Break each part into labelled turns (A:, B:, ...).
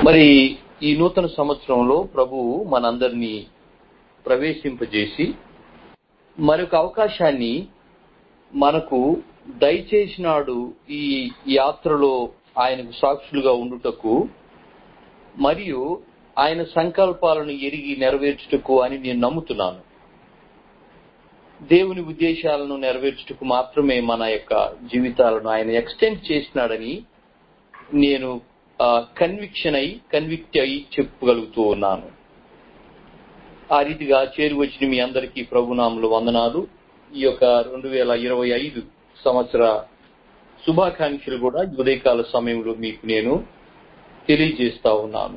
A: మరి ఈ నూతన సంవత్సరంలో ప్రభువు మనందరినీ ప్రవేశింపజేసి మరొక అవకాశాన్ని మనకు దయచేసినాడు ఈ యాత్రలో ఆయనకు సాక్షులుగా ఉండుటకు మరియు ఆయన సంకల్పాలను ఎరిగి నెరవేర్చుటకు అని నేను నమ్ముతున్నాను దేవుని ఉద్దేశాలను నెరవేర్చుటకు మాత్రమే మన యొక్క జీవితాలను ఆయన ఎక్స్టెండ్ చేసినాడని నేను కన్విక్షన్ అయి కన్విక్ట్ అయి చెప్పగలుగుతూ ఉన్నాను ఆ రీతిగా చేరి వచ్చిన మీ అందరికీ ప్రభునాములు వందనాలు ఈ యొక్క రెండు వేల ఇరవై ఐదు సంవత్సర శుభాకాంక్షలు కూడా ఈ ఉదయకాల సమయంలో మీకు నేను తెలియజేస్తా ఉన్నాను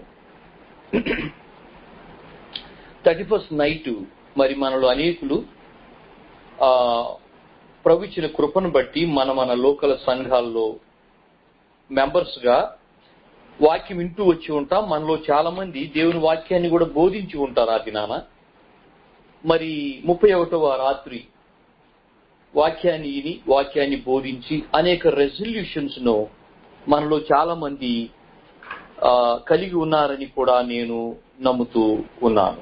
A: థర్టీ ఫస్ట్ నైట్ మరి మనలో అనేకులు ఆ ప్రవిచిన కృపను బట్టి మన మన లోకల్ సంఘాల్లో మెంబర్స్ గా వాక్యం వింటూ వచ్చి ఉంటాం మనలో చాలా మంది దేవుని వాక్యాన్ని కూడా బోధించి ఉంటారు ఆ దినాన మరి ముప్పై ఒకటవ రాత్రి వాక్యాన్ని విని వాక్యాన్ని బోధించి అనేక రెజల్యూషన్స్ ను మనలో చాలా మంది ఆ, కలిగి ఉన్నారని కూడా నేను నమ్ముతూ ఉన్నాను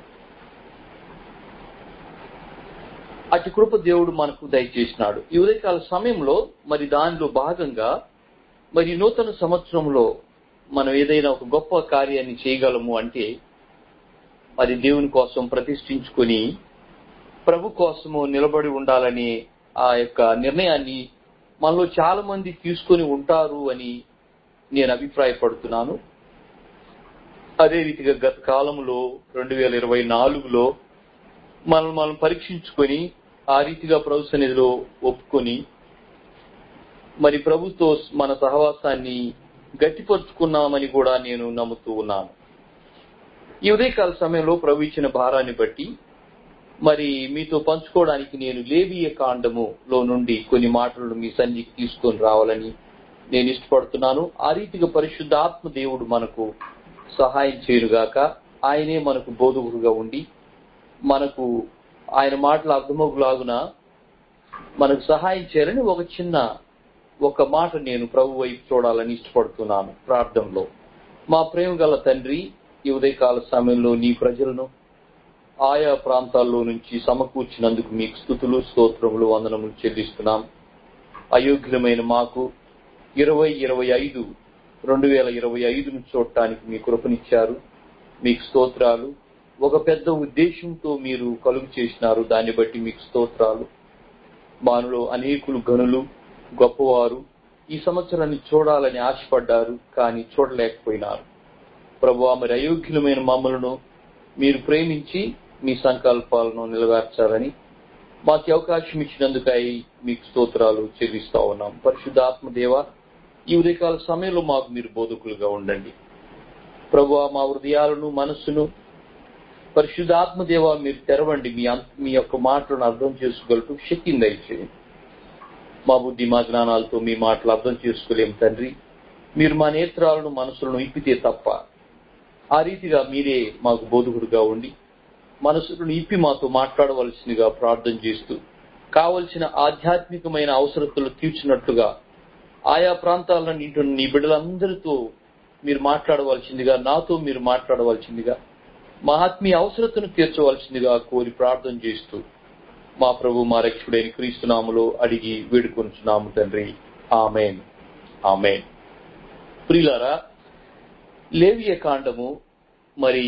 A: అటు కృప దేవుడు మనకు దయచేసినాడు ఈ ఉదయకాల సమయంలో మరి దానిలో భాగంగా మరి నూతన సంవత్సరంలో మనం ఏదైనా ఒక గొప్ప కార్యాన్ని చేయగలము అంటే మరి దేవుని కోసం ప్రతిష్ఠించుకొని ప్రభు కోసము నిలబడి ఉండాలనే ఆ యొక్క నిర్ణయాన్ని మనలో చాలా మంది తీసుకొని ఉంటారు అని నేను అభిప్రాయపడుతున్నాను అదే రీతిగా గత కాలంలో రెండు వేల ఇరవై నాలుగులో మనం మనం పరీక్షించుకొని ఆ రీతిగా ప్రభు సన్నిధిలో ఒప్పుకొని మరి ప్రభుతో మన సహవాసాన్ని గట్టిపరుచుకున్నామని కూడా నేను నమ్ముతూ ఉన్నాను ఈ ఉదయకాల సమయంలో ప్రభు ఇచ్చిన భారాన్ని బట్టి మరి మీతో పంచుకోవడానికి నేను లేవియ కాండములో నుండి కొన్ని మాటలను మీ సన్నిధికి తీసుకొని రావాలని నేను ఇష్టపడుతున్నాను ఆ రీతిగా పరిశుద్ధాత్మ దేవుడు మనకు సహాయం చేయుగాక ఆయనే మనకు బోధకుడుగా ఉండి మనకు ఆయన మాటలు అర్థమగులాగున మనకు సహాయం చేయాలని ఒక చిన్న ఒక మాట నేను ప్రభు వైపు చూడాలని ఇష్టపడుతున్నాను ప్రార్థనలో మా ప్రేమ గల తండ్రి ఈ ఉదయకాల సమయంలో నీ ప్రజలను ఆయా ప్రాంతాల్లో నుంచి సమకూర్చినందుకు మీకు స్థుతులు స్తోత్రములు వందనములు చెల్లిస్తున్నాం అయోగ్యులమైన మాకు ఇరవై ఇరవై ఐదు రెండు వేల ఇరవై ఐదును చూడటానికి మీ కృపనిచ్చారు మీకు స్తోత్రాలు ఒక పెద్ద ఉద్దేశంతో మీరు కలుగు చేసినారు దాన్ని బట్టి మీకు స్తోత్రాలు మానులో అనేకులు గనులు గొప్పవారు ఈ సంవత్సరాన్ని చూడాలని ఆశపడ్డారు కానీ చూడలేకపోయినారు ప్రభు మరి అయోగ్యులమైన మమ్మలను మీరు ప్రేమించి మీ సంకల్పాలను నెరవేర్చాలని మాకు అవకాశం ఇచ్చినందుకై మీకు స్తోత్రాలు చెల్లిస్తా ఉన్నాం పరిశుద్ధాత్మ దేవ ఈ ఉదయకాల సమయంలో మాకు మీరు బోధకులుగా ఉండండి ప్రభు మా హృదయాలను మనస్సును పరిశుద్ధాత్మ దేవ మీరు తెరవండి మీ అం- మీ యొక్క మాటలను అర్థం చేసుకోగలటూ శక్తిని దయచేయండి మా బుద్ధి మా జ్ఞానాలతో మీ మాటలు అర్థం చేసుకోలేం తండ్రి మీరు మా నేత్రాలను మనసులను ఇప్పితే తప్ప ఆ రీతిగా మీరే మాకు బోధకుడుగా ఉండి మనసులను ఇప్పి మాతో మాట్లాడవలసిందిగా ప్రార్థన చేస్తూ కావలసిన ఆధ్యాత్మికమైన అవసరతలు తీర్చినట్లుగా ఆయా ప్రాంతాలను నింటున్న నీ బిడ్డలందరితో మీరు మాట్లాడవలసిందిగా నాతో మీరు మాట్లాడవలసిందిగా మా ఆత్మీయ అవసరతను తీర్చవలసిందిగా కోరి ప్రార్థన చేస్తూ మా ప్రభు మా రక్షకుడైన క్రీస్తునాములో అడిగి వేడుకొంచున్నాము తండ్రి ఆమెన్ ఆమెన్ ప్రియులారా లేవియ కాండము మరి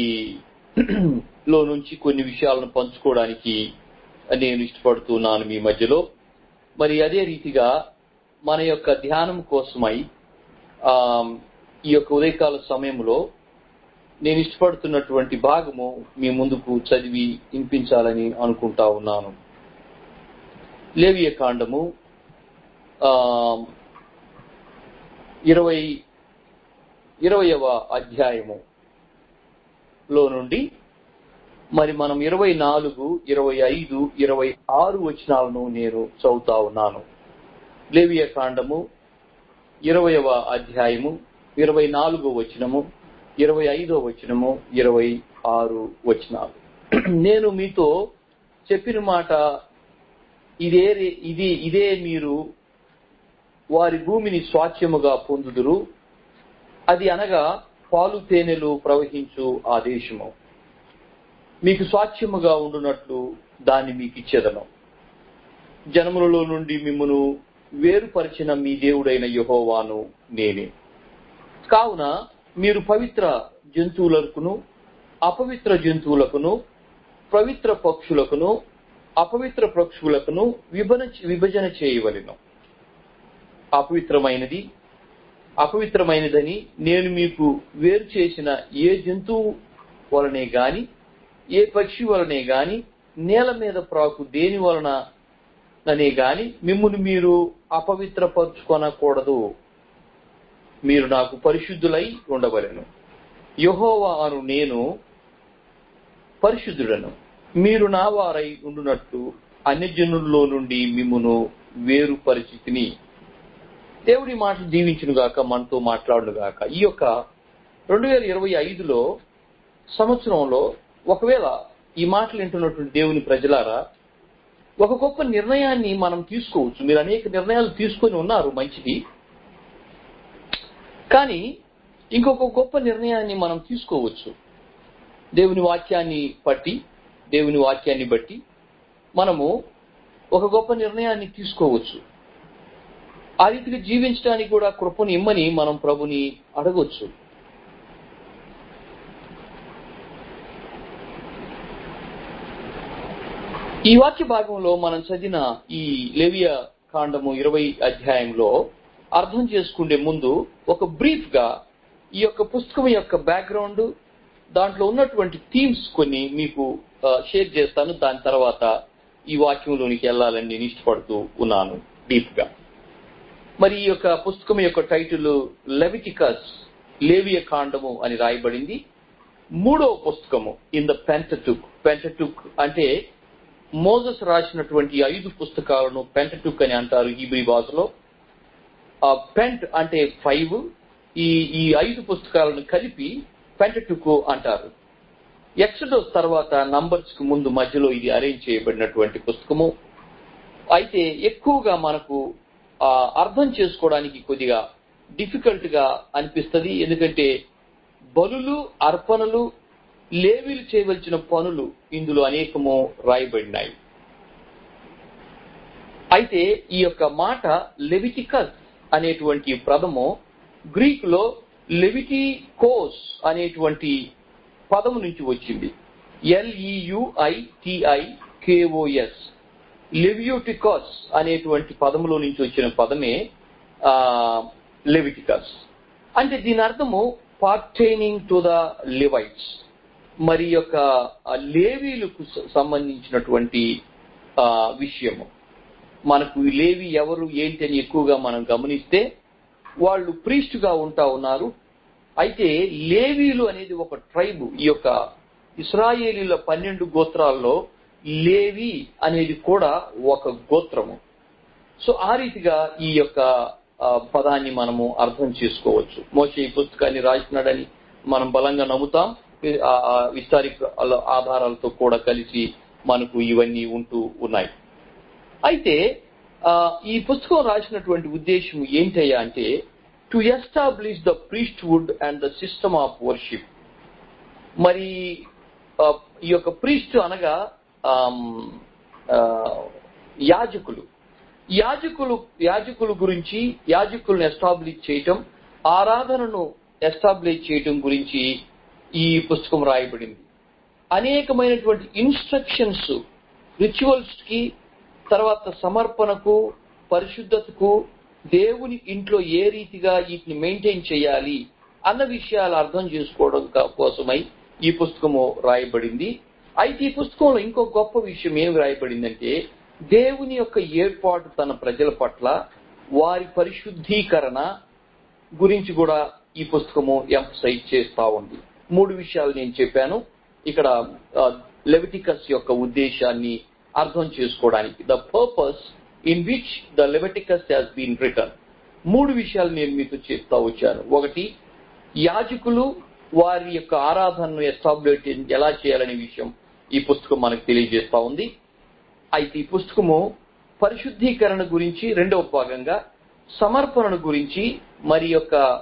A: లో నుంచి కొన్ని విషయాలను పంచుకోవడానికి నేను ఇష్టపడుతున్నాను మీ మధ్యలో మరి అదే రీతిగా మన యొక్క ధ్యానం కోసమై ఆ, ఈ యొక్క ఉదయకాల సమయంలో నేను ఇష్టపడుతున్నటువంటి భాగము మీ ముందుకు చదివి వినిపించాలని అనుకుంటా ఉన్నాను లేవియ కాండము ఆ, ఇరవై ఇరవయవ అధ్యాయము లో నుండి మరి మనం ఇరవై నాలుగు ఇరవై ఐదు ఇరవై ఆరు వచనాలను నేను చదువుతా ఉన్నాను లేవియ కాండము ఇరవయవ అధ్యాయము ఇరవై నాలుగో వచనము ఇరవై ఐదో వచనము ఇరవై ఆరు వచనాలు నేను మీతో చెప్పిన మాట ఇదే రే- ఇది ఇదే మీరు వారి భూమిని స్వాచ్యముగా పొందుదురు అది అనగా పాలు తేనెలు ప్రవహించు ఆ దేశము మీకు స్వాచ్ఛముగా ఉండునట్లు దాన్ని మీకు ఇచ్చేదను జనములలో నుండి మిమ్మను వేరుపరిచిన మీ దేవుడైన యహోవాను నేనే కావున మీరు పవిత్ర జంతువులకును అపవిత్ర జంతువులకును పవిత్ర పక్షులకును అపవిత్ర పక్షులకును విభజన విభజన చేయవలెను అపవిత్రమైనది అపవిత్రమైనదని నేను మీకు వేరు చేసిన ఏ జంతువు వలనే గాని ఏ పక్షి వలనే గాని నేల మీద ప్రాకు దేని వలన అనే గాని మిమ్మును మీరు అపవిత్రపరుచుకొనకూడదు మీరు నాకు పరిశుద్ధులై ఉండవలెను యహోవా అను నేను పరిశుద్ధుడను మీరు నా వారై ఉండునట్టు అన్యజనుల్లో నుండి మిమ్మును వేరు పరిస్థితిని దేవుడి మాటలు దీవించును గాక మనతో మాట్లాడును గాక ఈ యొక్క రెండు వేల ఇరవై ఐదులో సంవత్సరంలో ఒకవేళ ఈ మాటలు వింటున్నటువంటి దేవుని ప్రజలారా ఒక గొప్ప నిర్ణయాన్ని మనం తీసుకోవచ్చు మీరు అనేక నిర్ణయాలు తీసుకొని ఉన్నారు మంచిది కానీ ఇంకొక గొప్ప నిర్ణయాన్ని మనం తీసుకోవచ్చు దేవుని వాక్యాన్ని పట్టి దేవుని వాక్యాన్ని బట్టి మనము ఒక గొప్ప నిర్ణయాన్ని తీసుకోవచ్చు ఆ రీతిగా జీవించడానికి కూడా కృపను ఇమ్మని మనం ప్రభుని అడగొచ్చు ఈ వాక్య భాగంలో మనం చదివిన ఈ లేవియ కాండము ఇరవై అధ్యాయంలో అర్థం చేసుకునే ముందు ఒక బ్రీఫ్ గా ఈ యొక్క పుస్తకం యొక్క బ్యాక్గ్రౌండ్ దాంట్లో ఉన్నటువంటి థీమ్స్ కొన్ని మీకు షేర్ చేస్తాను దాని తర్వాత ఈ వాక్యంలోనికి వెళ్ళాలని నేను ఇష్టపడుతూ ఉన్నాను డీప్ గా మరి ఈ యొక్క పుస్తకం యొక్క టైటిల్ లెవిటికస్ లేవియ కాండము అని రాయబడింది మూడవ పుస్తకము ఇన్ ద పెంటటుక్ పెంటటుక్ అంటే మోజస్ రాసినటువంటి ఐదు పుస్తకాలను పెంటటుక్ అని అంటారు హీబ్రీ భాషలో ఆ పెంట్ అంటే ఫైవ్ ఈ ఈ ఐదు పుస్తకాలను కలిపి పెంటటుక్ అంటారు ఎక్సడోస్ తర్వాత నంబర్స్ కు ముందు మధ్యలో ఇది అరేంజ్ చేయబడినటువంటి పుస్తకము అయితే ఎక్కువగా మనకు ఆ, అర్థం చేసుకోవడానికి కొద్దిగా డిఫికల్ట్ గా అనిపిస్తుంది ఎందుకంటే బలులు అర్పణలు లేవీలు చేయవలసిన పనులు ఇందులో అనేకము రాయబడినాయి అయితే ఈ యొక్క మాట లెవిటికస్ అనేటువంటి పదము గ్రీక్ లో లెవిటికోస్ అనేటువంటి పదము నుంచి వచ్చింది ఎల్ఈయుఐటిఐ కేఓఎస్ లెవియోటికస్ అనేటువంటి పదములో నుంచి వచ్చిన పదమే లెవిటికస్ అంటే దీని అర్థము పార్టైనింగ్ టు ద లివైట్స్ మరి యొక్క ఆ లేవీలకు స- సంబంధించినటువంటి ఆ, విషయము మనకు ఈ లేవి ఎవరు ఏంటి అని ఎక్కువగా మనం గమనిస్తే వాళ్ళు priest గా ఉంటా ఉన్నారు అయితే లేవీలు అనేది ఒక ట్రైబ్ ఈ యొక్క ఇస్రాయేలీల పన్నెండు గోత్రాల్లో లేవి అనేది కూడా ఒక గోత్రము సో ఆ రీతిగా ఈ యొక్క ఆ, పదాన్ని మనము అర్థం చేసుకోవచ్చు మోసే ఈ పుస్తకాన్ని రాసినాడని మనం బలంగా నమ్ముతాం ఆ, ఆ, హిస్టారిక్ ఆధారాలతో కూడా కలిసి మనకు ఇవన్నీ ఉంటూ ఉన్నాయి అయితే ఆ, ఈ పుస్తకం రాసినటువంటి ఉద్దేశం ఏంటయ్యా అంటే to establish the priesthood and the system of worship మరి ఆ, ఈ యొక్క ప్రీస్ట్ అనగా ఆమ్, ఆ, యాజకులు యాజకులు యాజకుల గురించి యాజకులను ఎస్టాబ్లిష్ చేయటం ఆరాధనను ఎస్టాబ్లిష్ చేయటం గురించి ఈ పుస్తకం రాయబడింది అనేకమైనటువంటి ఇన్స్ట్రక్షన్స్ రిచువల్స్ కి తర్వాత సమర్పణకు పరిశుద్ధతకు దేవుని ఇంట్లో ఏ రీతిగా వీటిని మెయింటైన్ చేయాలి అన్న విషయాలు అర్థం చేసుకోవడం కా- కోసమై ఈ పుస్తకము రాయబడింది అయితే ఈ పుస్తకంలో ఇంకో గొప్ప విషయం ఏమి రాయబడిందంటే దేవుని యొక్క ఏర్పాటు తన ప్రజల పట్ల వారి పరిశుద్ధీకరణ గురించి కూడా ఈ పుస్తకము ఎంఫసైజ్ చేస్తా ఉంది మూడు విషయాలు నేను చెప్పాను ఇక్కడ లెవిటికస్ యొక్క ఉద్దేశాన్ని అర్థం చేసుకోవడానికి the purpose in which the Leviticus has been written మూడు విషయాలు నేను మీతో చెప్తా వచ్చాను ఒకటి యాజకులు వారి యొక్క ఆరాధనను ఎస్టాబ్లిష్ ఎలా చేయాలనే విషయం ఈ పుస్తకం మనకు తెలియజేస్తా ఉంది అయితే ఈ పుస్తకము పరిశుద్ధీకరణ గురించి రెండవ భాగంగా సమర్పణ గురించి మరి యొక్క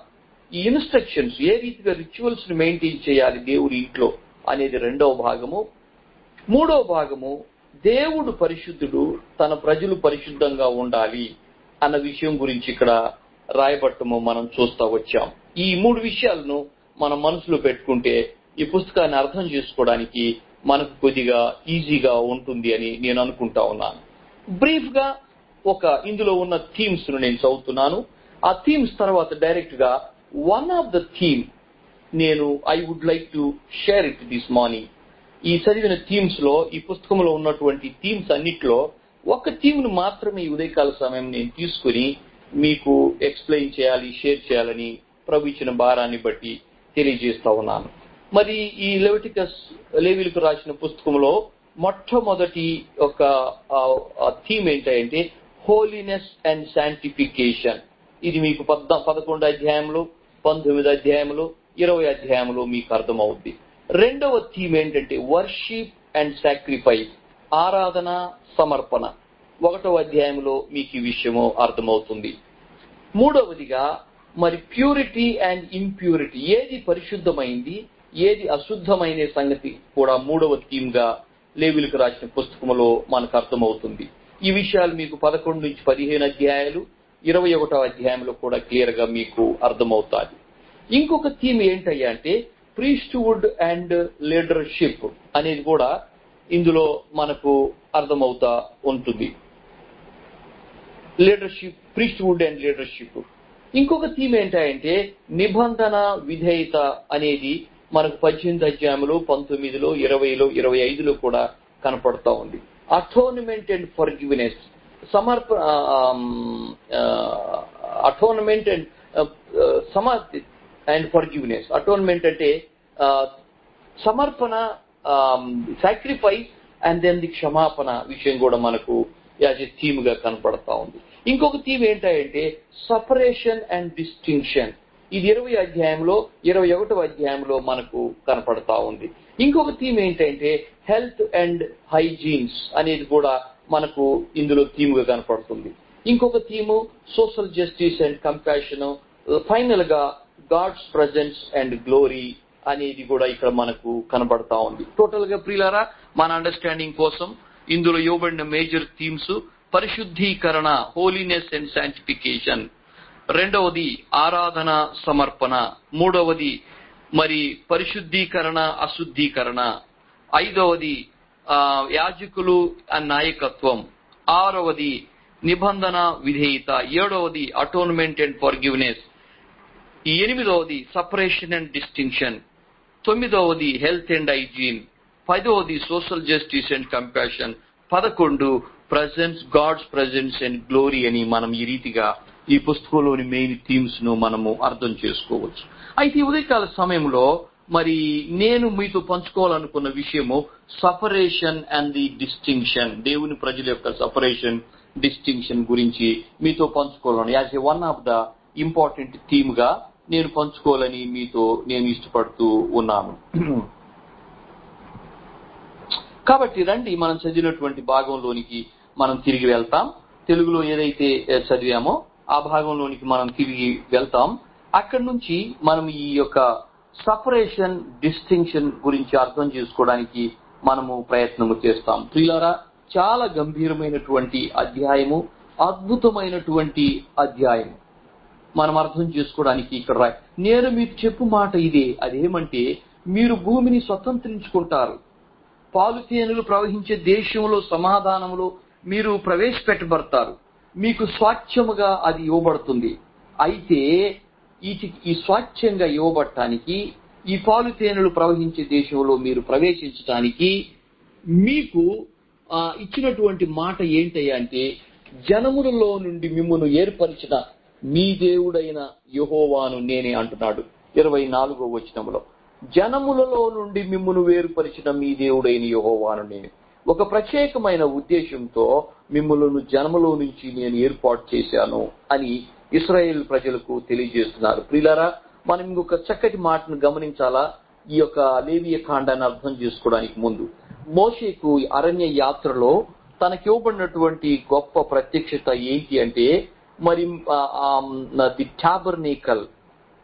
A: ఈ ఇన్స్ట్రక్షన్స్ ఏ రీతిగా రిచువల్స్ ని మెయింటైన్ చేయాలి దేవుడి ఇంట్లో అనేది రెండవ భాగము మూడవ భాగము దేవుడు పరిశుద్ధుడు తన ప్రజలు పరిశుద్ధంగా ఉండాలి అన్న విషయం గురించి ఇక్కడ రాయబట్టము మనం చూస్తా వచ్చాం ఈ మూడు విషయాలను మనం మనసులో పెట్టుకుంటే ఈ పుస్తకాన్ని అర్థం చేసుకోవడానికి మనకు కొద్దిగా ఈజీగా ఉంటుంది అని నేను అనుకుంటా ఉన్నాను బ్రీఫ్ గా ఒక ఇందులో ఉన్న థీమ్స్ ను నేను చదువుతున్నాను ఆ థీమ్స్ తర్వాత డైరెక్ట్ గా వన్ ఆఫ్ ద థీమ్ నేను I would like to share it this morning ఈ చదివిన థీమ్స్ లో ఈ పుస్తకంలో ఉన్నటువంటి థీమ్స్ అన్నిట్లో ఒక థీమ్ ను మాత్రమే ఈ ఉదయకాల సమయం నేను తీసుకుని మీకు ఎక్స్ప్లెయిన్ చేయాలి షేర్ చేయాలని ప్రభు ఇచ్చిన భారాన్ని బట్టి తెలియజేస్తా ఉన్నాను మరి ఈ లెవిటికస్ లేవిలకు రాసిన పుస్తకంలో మొట్టమొదటి ఒక థీమ్ ఏంటంటే హోలీనెస్ అండ్ శాంటిఫికేషన్ ఇది మీకు పద్ద పదకొండు అధ్యాయంలో పంతొమ్మిది అధ్యాయంలో ఇరవై అధ్యాయంలో మీకు అర్థమవుద్ది రెండవ థీమ్ ఏంటంటే వర్షిప్ అండ్ సాక్రిఫైస్ ఆరాధన సమర్పణ ఒకటవ అధ్యాయంలో మీకు ఈ విషయము అర్థమవుతుంది మూడవదిగా మరి ప్యూరిటీ అండ్ ఇంప్యూరిటీ ఏది పరిశుద్ధమైంది ఏది అశుద్ధమైన సంగతి కూడా మూడవ థీమ్ గా లేవిలకు రాసిన పుస్తకంలో మనకు అర్థమవుతుంది ఈ విషయాలు మీకు పదకొండు నుంచి పదిహేను అధ్యాయాలు ఇరవై ఒకటో అధ్యాయంలో కూడా క్లియర్ గా మీకు అర్థమవుతాది ఇంకొక థీమ్ ఏంటయ్యా అంటే ప్రీస్ట్వుడ్ అండ్ లీడర్షిప్ అనేది కూడా ఇందులో మనకు అర్థమవుతా ఉంటుంది లీడర్షిప్ ప్రీస్ట్వుడ్ అండ్ లీడర్షిప్ ఇంకొక థీమ్ ఏంటంటే నిబంధన విధేయత అనేది మనకు పద్దెనిమిది అధ్యాయంలో పంతొమ్మిదిలో ఇరవైలో ఇరవై ఐదులో కూడా కనపడతా ఉంది అటోర్నమెంట్ అండ్ ఫర్గివ్నెస్ సమర్ప అటోర్నమెంట్ అండ్ సమర్పి అండ్ ఫర్గివ్నెస్ అటోర్నమెంట్ అంటే సమర్పణ సాక్రిఫైస్ అండ్ దెన్ ది క్షమాపణ విషయం కూడా మనకు యాజ్ ఎ థీమ్ గా కనపడతా ఉంది ఇంకొక థీమ్ ఏంటంటే సపరేషన్ అండ్ డిస్టింక్షన్ ఇది ఇరవై అధ్యాయంలో ఇరవై ఒకటో అధ్యాయంలో మనకు కనపడతా ఉంది ఇంకొక థీమ్ ఏంటంటే హెల్త్ అండ్ హైజీన్స్ అనేది కూడా మనకు ఇందులో థీమ్ గా కనపడుతుంది ఇంకొక theme social justice and compassion final గా గాడ్స్ ప్రజెన్స్ అండ్ గ్లోరీ అనేది కూడా ఇక్కడ మనకు కనబడతా ఉంది టోటల్ గా ప్రియులారా మన అండర్స్టాండింగ్ కోసం ఇందులో ఇవ్వబడిన మేజర్ థీమ్స్ పరిశుద్ధీకరణ హోలీనెస్ అండ్ శాంటిఫికేషన్ రెండవది ఆరాధన సమర్పణ మూడవది మరి పరిశుద్ధీకరణ అశుద్ధీకరణ ఐదవది యాజకులు నాయకత్వం ఆరవది నిబంధన విధేయత ఏడవది అటోన్మెంట్ అండ్ ఫర్గివ్నెస్ ఈ ఎనిమిదవది సపరేషన్ అండ్ డిస్టింక్షన్ తొమ్మిదవది హెల్త్ అండ్ హైజీన్ పదవది సోషల్ జస్టిస్ అండ్ కంపాషన్ పదకొండు presence God's presence and glory అని మనం ఈ రీతిగా ఈ పుస్తకంలోని మెయిన్ థీమ్స్ ను మనము అర్థం చేసుకోవచ్చు అయితే ఈ ఉదయకాల సమయంలో మరి నేను మీతో పంచుకోవాలనుకున్న విషయము సపరేషన్ అండ్ ది డిస్టింక్షన్ దేవుని ప్రజల యొక్క సపరేషన్ డిస్టింక్షన్ గురించి మీతో పంచుకోవాలని as a one of the important theme గా నేను పంచుకోవాలని మీతో నేను ఇష్టపడుతూ ఉన్నాను కాబట్టి రండి మనం చదివినటువంటి భాగంలోనికి మనం తిరిగి వెళ్తాం తెలుగులో ఏదైతే చదివామో ఆ భాగంలోనికి మనం తిరిగి వెళ్తాం అక్కడి నుంచి మనం ఈ యొక్క సపరేషన్ డిస్టింక్షన్ గురించి అర్థం చేసుకోవడానికి మనము ప్రయత్నము చేస్తాం ప్రియులారా చాలా గంభీరమైనటువంటి అధ్యాయము అద్భుతమైనటువంటి అధ్యాయం మనం అర్థం చేసుకోవడానికి ఇక్కడ రాయి నేను మీకు చెప్పు మాట ఇదే అదేమంటే మీరు భూమిని స్వతంత్రించుకుంటారు పాలుతేనులు ప్రవహించే దేశంలో సమాధానంలో మీరు ప్రవేశపెట్టబడతారు మీకు స్వాచ్ఛముగా అది ఇవ్వబడుతుంది అయితే ఈ స్వాచ్ఛంగా ఇవ్వబడటానికి ఈ పాలుతేనులు ప్రవహించే దేశంలో మీరు ప్రవేశించడానికి మీకు ఇచ్చినటువంటి మాట ఏంటయ్యా అంటే జనములలో నుండి మిమ్మల్ని ఏర్పరిచిన మీ దేవుడైన యహోవాను నేనే అంటున్నాడు ఇరవై నాలుగో వచనంలో జనములలో నుండి మిమ్మును వేరుపరిచిన మీ దేవుడైన యహోవాను నేను ఒక ప్రత్యేకమైన ఉద్దేశంతో మిమ్మల్ని జనములో నుంచి నేను ఏర్పాటు చేశాను అని ఇస్రాయేల్ ప్రజలకు తెలియజేస్తున్నారు ప్రిలారా మనం ఇంకొక చక్కటి మాటను గమనించాలా ఈ యొక్క లేవియ కాండాన్ని అర్థం చేసుకోవడానికి ముందు మోషేకు అరణ్య యాత్రలో తనకి ఇవ్వబడినటువంటి గొప్ప ప్రత్యక్షత ఏంటి అంటే మరి ది టాబర్నేకల్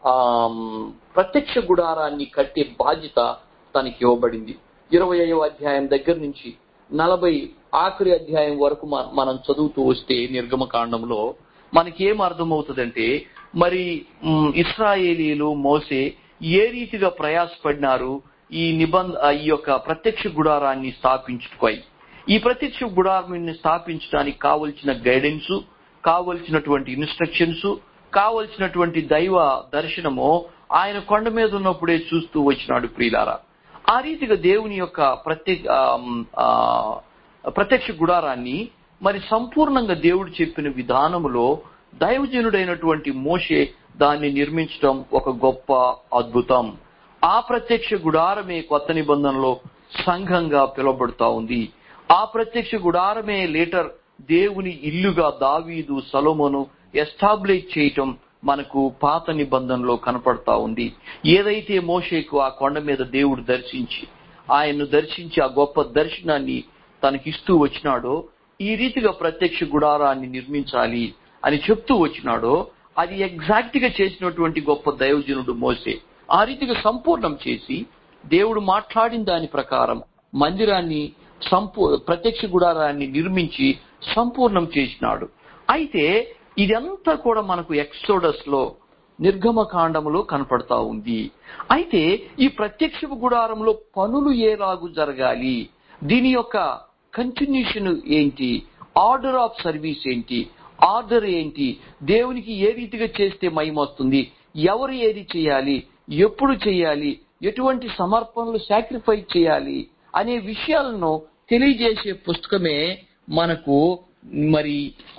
A: ఆ ప్రత్యక్ష గుడారాన్ని కట్టే బాధ్యత తనకి ఇవ్వబడింది ఇరవై అధ్యాయం దగ్గర నుంచి నలభై ఆఖరి అధ్యాయం వరకు మ- మనం చదువుతూ వస్తే నిర్గమకాండంలో మనకి ఏం అర్థమవుతుందంటే మరి మ్, ఇస్రాయేలీలు మోసే ఏ రీతిగా ప్రయాసపడినారు ఈ నిబంధ ఆ, ఈ యొక్క ప్రత్యక్ష గుడారాన్ని స్థాపించుకోయి ఈ ప్రత్యక్ష గుడారాన్ని స్థాపించడానికి కావలసిన గైడెన్స్ కావలసినటువంటి ఇన్స్ట్రక్షన్స్ కావలసినటువంటి దైవ దర్శనము ఆయన కొండ మీద ఉన్నప్పుడే చూస్తూ వచ్చినాడు ప్రియులారా ఆ రీతిగా దేవుని యొక్క ప్రత్యేక ఆమ్, ఆ, ప్రత్యక్ష గుడారాన్ని మరి సంపూర్ణంగా దేవుడు చెప్పిన విధానములో దైవజనుడైనటువంటి మోషే దాన్ని నిర్మించడం ఒక గొప్ప అద్భుతం ఆ ప్రత్యక్ష గుడారమే కొత్త నిబంధనలో సంఘంగా పిలువబడుతా ఉంది ఆ ప్రత్యక్ష గుడారమే లేటర్ దేవుని ఇల్లుగా దావీదు సలోమోను ఎస్టాబ్లిష్ చేయటం మనకు పాత నిబంధనలో కనపడతా ఉంది ఏదైతే మోషేకు ఆ కొండ మీద దేవుడు దర్శించి ఆయన్ను దర్శించి ఆ గొప్ప దర్శనాన్ని తనకిస్తూ వచ్చినాడో ఈ రీతిగా ప్రత్యక్ష గుడారాన్ని నిర్మించాలి అని చెప్తూ వచ్చినాడో అది ఎగ్జాక్ట్ గా చేసినటువంటి గొప్ప దైవజనుడు మోసే ఆ రీతిగా సంపూర్ణం చేసి దేవుడు మాట్లాడిన దాని ప్రకారం మందిరాన్ని సంపూ ప్రత్యక్ష గుడారాన్ని నిర్మించి సంపూర్ణం చేసినాడు అయితే ఇదంతా కూడా మనకు ఎక్సోడస్ లో నిర్గమకాండములో కనపడతా ఉంది అయితే ఈ ప్రత్యక్ష గుడారంలో పనులు ఏలాగు జరగాలి దీని యొక్క కంటిన్యూషన్ ఏంటి ఆర్డర్ ఆఫ్ సర్వీస్ ఏంటి ఆర్డర్ ఏంటి దేవునికి ఏ రీతిగా చేస్తే మహిమొస్తుంది ఎవరు ఏది చేయాలి ఎప్పుడు చేయాలి ఎటువంటి సమర్పణలు సాక్రిఫైస్ చేయాలి అనే విషయాలను తెలియజేసే పుస్తకమే మనకు మరి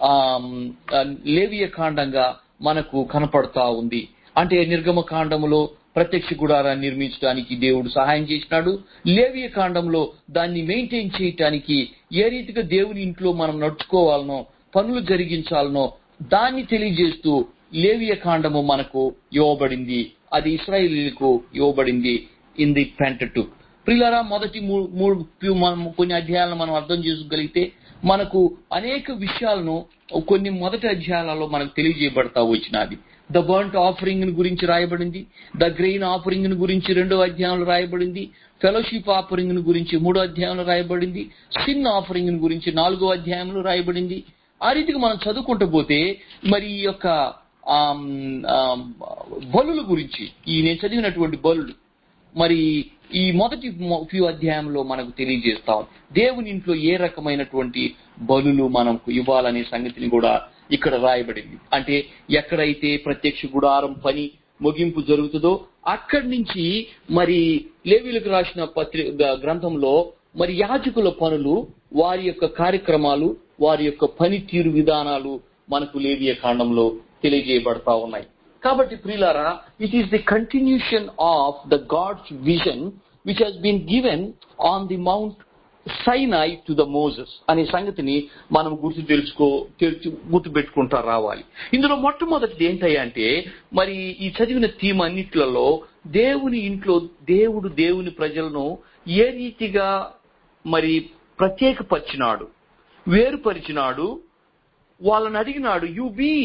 A: లేవియ కాండంగా మనకు కనపడతా ఉంది అంటే నిర్గమ కాండములో ప్రత్యక్ష గుడారాన్ని నిర్మించడానికి దేవుడు సహాయం చేసినాడు లేవియ కాండంలో దాన్ని మెయింటైన్ చేయటానికి ఏ రీతిగా దేవుని ఇంట్లో మనం నడుచుకోవాలనో పనులు జరిగించాలనో దాన్ని తెలియజేస్తూ లేవియ కాండము మనకు ఇవ్వబడింది అది ఇస్రాయేలీలకు ఇవ్వబడింది ఇన్ ది పెంటటు ప్రిలారా మొదటి మూ- మూడు few మనం కొన్ని అధ్యాయాలను మనం అర్థం చేసుకోగలిగితే మనకు అనేక విషయాలను కొన్ని మొదటి అధ్యాయాలలో మనకు తెలియజేయబడతా వచ్చినది ద బర్ంట్ ఆఫరింగ్ గురించి రాయబడింది ద గ్రెయిన్ ఆఫరింగ్ గురించి రెండో అధ్యాయంలో రాయబడింది ఫెలోషిప్ ఆఫరింగ్ గురించి మూడో అధ్యాయంలో రాయబడింది సిన్ ఆఫరింగ్ గురించి నాలుగో అధ్యాయంలో రాయబడింది ఆ రీతిగా మనం చదువుకుంటూ పోతే మరి ఈ యొక్క ఆమ్, ఆమ్, బలుల గురించి ఈ నేను చదివినటువంటి బలులు మరి ఈ మొదటి ఫ్యూ అధ్యాయంలో మనకు తెలియజేస్తాం దేవుని ఇంట్లో ఏ రకమైనటువంటి బలులు మనకు ఇవ్వాలనే సంగతిని కూడా ఇక్కడ రాయబడింది అంటే ఎక్కడైతే ప్రత్యక్ష గుడారం పని ముగింపు జరుగుతుందో అక్కడి నుంచి మరి లేవీలకు రాసిన పత్రి గ- గ్రంథంలో మరి యాజకుల పనులు వారి యొక్క కార్యక్రమాలు వారి యొక్క పనితీరు విధానాలు మనకు లేవియ కాండంలో తెలియజేయబడతా ఉన్నాయి కాబట్టి ప్రియులారా it is the continuation of the God's vision which he's been given on the Mount Sinai to the Moses అనే సంగతిని మనం గుర్తు తెలుసుకో తెలుసు గుర్తు పెట్టుకుంటా రావాలి ఇందులో మొట్టమొదటిది ఏంటయ్యా అంటే మరి ఈ చదివిన థీమ్ అన్నిట్లలో దేవుని ఇంట్లో దేవుడు దేవుని ప్రజలను ఏ రీతిగా మరి ప్రత్యేకపరిచినాడు వేరుపరిచినాడు వాళ్ళని అడిగినాడు you be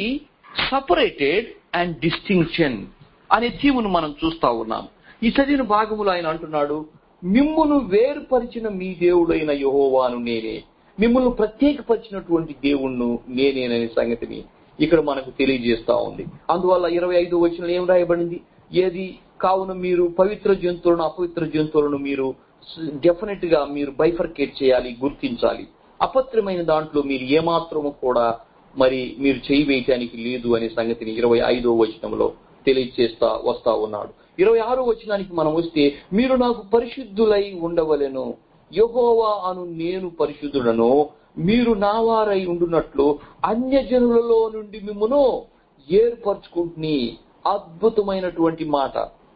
A: separated and distinction అనే థీమును మనం చూస్తా ఉన్నాం ఈ చదివిన భాగములో ఆయన అంటున్నాడు మిమ్మును వేరుపరిచిన మీ దేవుడైన యహోవాను నేనే మిమ్మల్ని ప్రత్యేకపరిచినటువంటి దేవుణ్ణు నేనేననే సంగతిని ఇక్కడ మనకు తెలియజేస్తా ఉంది అందువల్ల ఇరవై ఐదు వచ్చిన ఏం రాయబడింది ఏది కావున మీరు పవిత్ర జంతువులను అపవిత్ర జంతువులను మీరు డెఫినెట్ గా మీరు బైఫర్కేట్ చేయాలి గుర్తించాలి అపత్రమైన దాంట్లో మీరు ఏమాత్రము కూడా మరి మీరు చేయి వేయటానికి లేదు అనే సంగతిని ఇరవై ఐదో వచనంలో తెలియజేస్తా వస్తా ఉన్నాడు ఇరవై ఆరో వచనానికి మనం వస్తే మీరు నాకు పరిశుద్ధులై ఉండవలెను యహోవా అను నేను పరిశుద్ధుడను మీరు నావారై ఉండునట్లు అన్యజనులలో నుండి మిమ్మును ఏర్పరచుకుంటుని అద్భుతమైనటువంటి మాట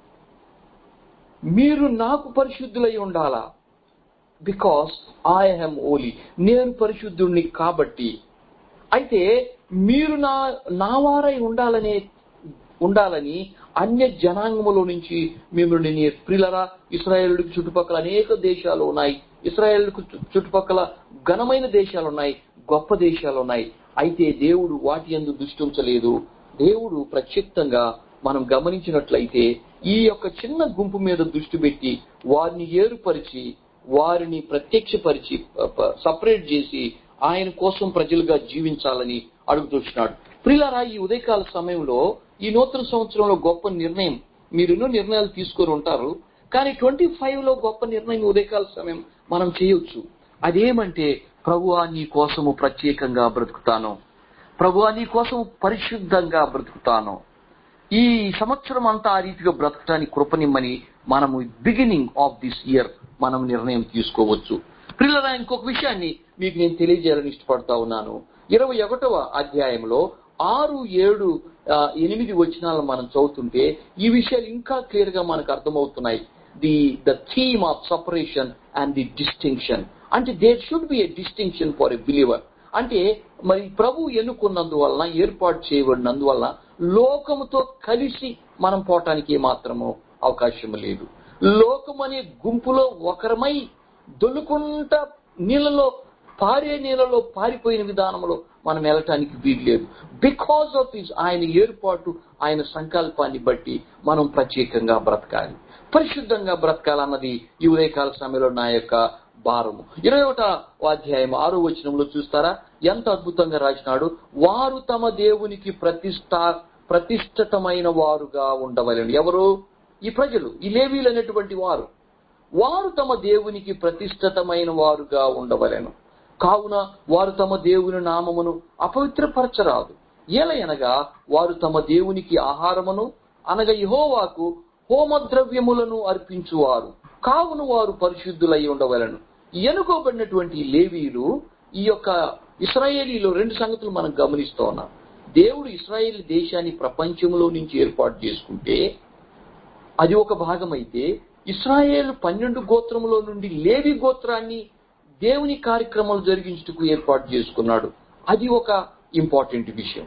A: మీరు నాకు పరిశుద్ధులై ఉండాలా బికాస్ ఐ హెమ్ ఓలీ నేను పరిశుద్ధుణ్ణి కాబట్టి అయితే మీరు నా నావారై ఉండాలనే ఉండాలని అన్య జనాంగములో నుంచి మిమ్మల్ని నేను ప్రిలరా ఇస్రాయేలుడికి చుట్టుపక్కల అనేక దేశాలు ఉన్నాయి ఇస్రాయేలుకు చు- చుట్టుపక్కల ఘనమైన దేశాలు ఉన్నాయి గొప్ప దేశాలు ఉన్నాయి అయితే దేవుడు వాటి ఎందు దృష్టించలేదు దేవుడు ప్రత్యక్షంగా మనం గమనించినట్లయితే ఈ యొక్క చిన్న గుంపు మీద దృష్టి పెట్టి వారిని ఏరుపరిచి వారిని ప్రత్యక్షపరిచి సపరేట్ చేసి ఆయన కోసం ప్రజలుగా జీవించాలని అడుగుతున్నాడు ప్రిలారా ఈ ఉదయకాల సమయంలో ఈ నూతన సంవత్సరంలో గొప్ప నిర్ణయం మీరు ఎన్నో నిర్ణయాలు తీసుకొని ఉంటారు కానీ ట్వంటీ ఫైవ్ లో గొప్ప నిర్ణయం ఈ ఉదయకాల సమయం మనం చేయొచ్చు అదేమంటే ప్రభువా నీ కోసము ప్రత్యేకంగా బ్రతుకుతాను ప్రభువా నీ కోసం పరిశుద్ధంగా బ్రతుకుతాను ఈ సంవత్సరం అంతా ఆ రీతిగా బ్రతకటానికి కృపనిమ్మని మనము బిగినింగ్ ఆఫ్ దిస్ ఇయర్ మనం నిర్ణయం తీసుకోవచ్చు పిల్లల ఇంకొక విషయాన్ని మీకు నేను తెలియజేయాలని ఇష్టపడతా ఉన్నాను ఇరవై ఒకటవ అధ్యాయంలో ఆరు ఏడు ఆ, ఎనిమిది వచనాలను మనం చదువుతుంటే ఈ విషయాలు ఇంకా క్లియర్ గా మనకు అర్థమవుతున్నాయి the the theme of separation and the distinction అంటే there should be a distinction for a believer అంటే మరి ప్రభు ఎన్నుకున్నందువలన ఏర్పాటు చేయబడినందువలన లోకముతో కలిసి మనం పోవటానికి ఏమాత్రము అవకాశం లేదు లోకం అనే గుంపులో ఒకరమై దొల్లుకుంటా నీళ్ళలో పారే నీళ్ళలో పారిపోయిన విధానంలో మనం వెళ్ళటానికి వీలు లేదు బికాస్ ఆఫ్ హిస్ ఆయన ఏర్పాటు ఆయన సంకల్పాన్ని బట్టి మనం ప్రత్యేకంగా బ్రతకాలి పరిశుద్ధంగా బ్రతకాలన్నది ఈ ఉదయకాల సమయంలో నా యొక్క భారము ఇరవై ఒకట అధ్యాయం ఆరో వచనంలో చూస్తారా ఎంత అద్భుతంగా రాసినాడు వారు తమ దేవునికి ప్రతిష్ట ప్రతిష్ఠితమైన వారుగా ఉండవలను ఎవరు ఈ ప్రజలు ఈ లేవీలు అనేటువంటి వారు వారు తమ దేవునికి ప్రతిష్ఠితమైన వారుగా ఉండవలెను కావున వారు తమ దేవుని నామమును అపవిత్రపరచరాదు ఏలయనగా వారు తమ దేవునికి ఆహారమును అనగా యెహోవాకు హోమద్రవ్యములను అర్పించువారు కావున వారు పరిశుద్ధులై ఉండవలను ఎన్నుకోబడినటువంటి లేవీలు ఈ యొక్క ఇస్రాయేలీలో రెండు సంగతులు మనం గమనిస్తూ ఉన్నాం దేవుడు ఇస్రాయేల్ దేశాన్ని ప్రపంచంలో నుంచి ఏర్పాటు చేసుకుంటే అది ఒక భాగమైతే ఇస్రాయేల్ పన్నెండు గోత్రములో నుండి లేవి గోత్రాన్ని దేవుని కార్యక్రమాలు జరిగించుటకు ఏర్పాటు చేసుకున్నాడు అది ఒక ఇంపార్టెంట్ విషయం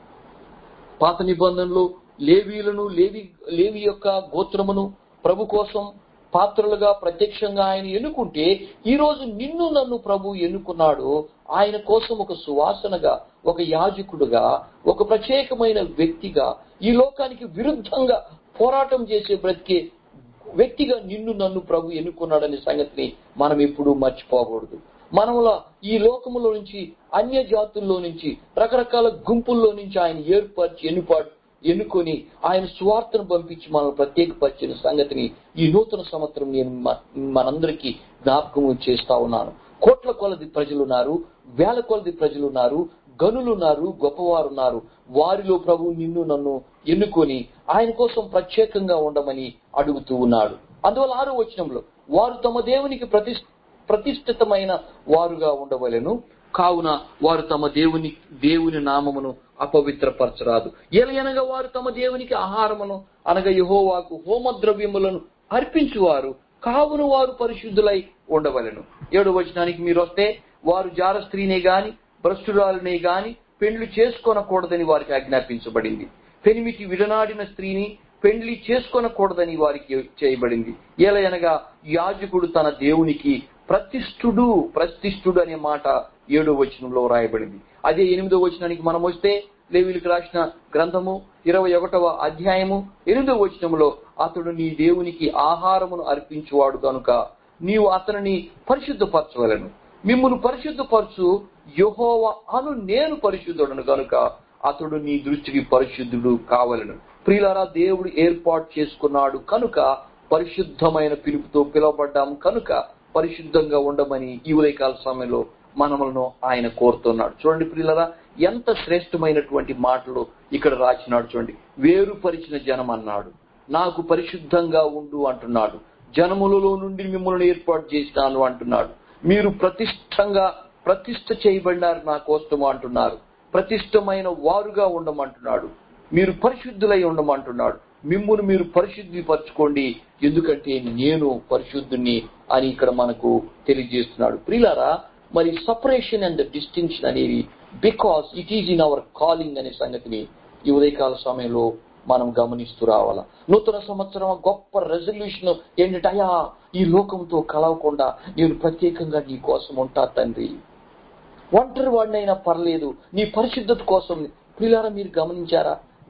A: పాత నిబంధనలో లేవీలను లేవి లేవి యొక్క గోత్రమును ప్రభు కోసం పాత్రలుగా ప్రత్యక్షంగా ఆయన ఎన్నుకుంటే ఈ రోజు నిన్ను నన్ను ప్రభు ఎన్నుకున్నాడు ఆయన కోసం ఒక సువాసనగా ఒక యాజకుడుగా ఒక ప్రత్యేకమైన వ్యక్తిగా ఈ లోకానికి విరుద్ధంగా పోరాటం చేసే బ్రతికే వ్యక్తిగా నిన్ను నన్ను ప్రభు ఎన్నుకున్నాడనే సంగతిని మనం ఎప్పుడూ మర్చిపోకూడదు మనముల ఈ లోకములో నుంచి అన్య జాతుల్లో నుంచి రకరకాల గుంపుల్లో నుంచి ఆయన ఏర్పరిచి ఎన్నుపాటు ఎన్నుకొని ఆయన స్వార్థను పంపించి మనల్ని ప్రత్యేకపరిచిన సంగతిని ఈ నూతన సంవత్సరం నేను మ- మనందరికీ జ్ఞాపకం చేస్తా ఉన్నాను కోట్ల కొలది ప్రజలున్నారు వేల కొలది ప్రజలున్నారు గనులున్నారు గొప్పవారున్నారు వారిలో ప్రభు నిన్ను నన్ను ఎన్నుకొని ఆయన కోసం ప్రత్యేకంగా ఉండమని అడుగుతూ ఉన్నాడు అందువల్ల ఆరో వచనంలో వారు తమ దేవునికి ప్రతిష్ఠ ప్రతిష్ఠితమైన వారుగా ఉండవలెను కావున వారు తమ దేవుని దేవుని నామమును అపవిత్రపరచరాదు ఎలయనగా వారు తమ దేవునికి ఆహారమును అనగా యహోవాకు హోమద్రవ్యములను అర్పించువారు కావున వారు పరిశుద్ధులై ఉండవలెను ఏడు వచనానికి మీరు వస్తే వారు జార స్త్రీనే గాని భ్రష్టురాలనే గాని పెండ్లి చేసుకొనకూడదని వారికి ఆజ్ఞాపించబడింది పెనిమిటి విడనాడిన స్త్రీని పెండ్లి చేసుకొనకూడదని వారికి చేయబడింది ఎలయనగా యాజకుడు తన దేవునికి ప్రతిష్ఠుడు ప్రతిష్ఠుడు అనే మాట ఏడో వచనంలో రాయబడింది అదే ఎనిమిదో వచనానికి మనం వస్తే లేవీలకు రాసిన గ్రంథము ఇరవై ఒకటవ అధ్యాయము ఎనిమిదో వచనంలో అతడు నీ దేవునికి ఆహారమును అర్పించువాడు గనుక నీవు అతనిని పరిశుద్ధపరచవలను మిమ్మును పరిశుద్ధపరచు యెహోవ అను నేను పరిశుద్ధుడను గనుక అతడు నీ దృష్టికి పరిశుద్ధుడు కావలను ప్రియులారా దేవుడు ఏర్పాటు చేసుకున్నాడు కనుక పరిశుద్ధమైన పిలుపుతో పిలువబడ్డాము కనుక పరిశుద్ధంగా ఉండమని ఈ ఉదయకాల సమయంలో మనములను ఆయన కోరుతున్నాడు చూడండి ప్రియులరా ఎంత శ్రేష్టమైనటువంటి మాటలు ఇక్కడ రాసినాడు చూడండి వేరుపరిచిన జనం అన్నాడు నాకు పరిశుద్ధంగా ఉండు అంటున్నాడు జనములలో నుండి మిమ్మల్ని ఏర్పాటు చేసినాను అంటున్నాడు మీరు ప్రతిష్టంగా ప్రతిష్ట చేయబడినారు నా కోసము అంటున్నారు ప్రతిష్టమైన వారుగా ఉండమంటున్నాడు మీరు పరిశుద్ధులై ఉండమంటున్నాడు మిమ్మును మీరు పరిశుద్ధి పరచుకోండి ఎందుకంటే నేను పరిశుద్ధుని అని ఇక్కడ మనకు తెలియజేస్తున్నాడు ప్రిలారా మరి సపరేషన్ అండ్ డిస్టింక్షన్ అనేది because it is in our calling అనే సంగతిని ఈ ఉదయకాల సమయంలో మనం గమనిస్తూ రావాలా నూతన సంవత్సరం గొప్ప రెజల్యూషన్ ఏంటంటే అయ్యా ఈ లోకంతో కలవకుండా నేను ప్రత్యేకంగా నీ కోసం ఉంటా తండ్రి ఒంటరి వాడినైనా పర్లేదు నీ పరిశుద్ధత కోసం ప్రియులారా మీరు గమనించారా